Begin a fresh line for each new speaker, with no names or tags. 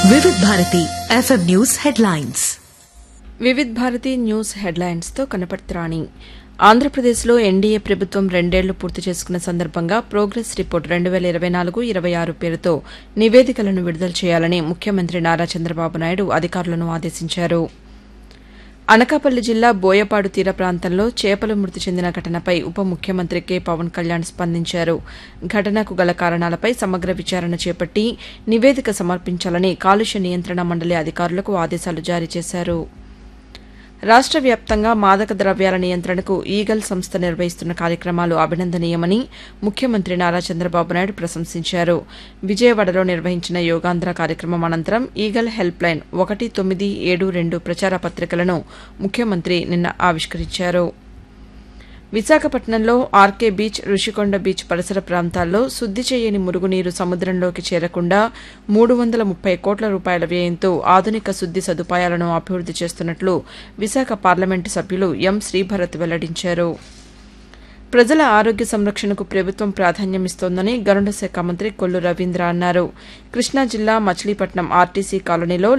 వివిధ Bharati FM news headlines
Vividh Bharati news హెడ్లైన్స్తో కనపడుతురాణి ఆంధ్రప్రదేశ్లో ఎన్డీఏ ప్రభుత్వం రెండేళ్లు పూర్తి చేసుకున్న సందర్భంగా ప్రోగ్రెస్ రిపోర్ట్ రెండు వేల ఇరవై నాలుగు ఇరవై ఆరు పేరుతో నివేదికలను విడుదల చేయాలని ముఖ్యమంత్రి నారా చంద్రబాబు నాయుడు అధికారులను ఆదేశించారు అనకాపల్లి జిల్లా బోయపాడు తీర ప్రాంతంలో చేపలు మృతి చెందిన ఘటనపై ఉప ముఖ్యమంత్రి కె పవన్ కళ్యాణ్ స్పందించారు ఘటనకు గల కారణాలపై సమగ్ర విచారణ చేపట్టి నివేదిక సమర్పించాలని కాలుష్య నియంత్రణ మండలి అధికారులకు ఆదేశాలు జారీ చేశారు రాష్ట్ర వ్యాప్తంగా మాదక ద్రవ్యాల నియంత్రణకు ఈగల్ సంస్థ నిర్వహిస్తున్న కార్యక్రమాలు అభినందనీయమని ముఖ్యమంత్రి నారా చంద్రబాబు నాయుడు ప్రశంసించారు విజయవాడలో నిర్వహించిన యోగాంధ్ర కార్యక్రమం అనంతరం ఈగల్ హెల్ప్ లైన్ ఒకటి తొమ్మిది ఏడు రెండు ప్రచార పత్రికలను ముఖ్యమంత్రి నిన్న ఆవిష్కరించారు విశాఖపట్నంలో ఆర్కే బీచ్ రుషికొండ బీచ్ పరిసర ప్రాంతాల్లో శుద్ది చేయని మురుగునీరు సముద్రంలోకి చేరకుండా మూడు వందల ముప్పై కోట్ల రూపాయల వ్యయంతో ఆధునిక శుద్ది సదుపాయాలను అభివృద్ది చేస్తున్నట్లు విశాఖ పార్లమెంటు సభ్యులు ఎం శ్రీభరత్ వెల్లడించారు ప్రజల ఆరోగ్య సంరక్షణకు ప్రభుత్వం ప్రాధాన్యమిస్తోందని గరుడ శాఖ మంత్రి కొల్లు రవీంద్ర అన్నారు కృష్ణా జిల్లా మచిలీపట్నం ఆర్టీసీ కాలనీలో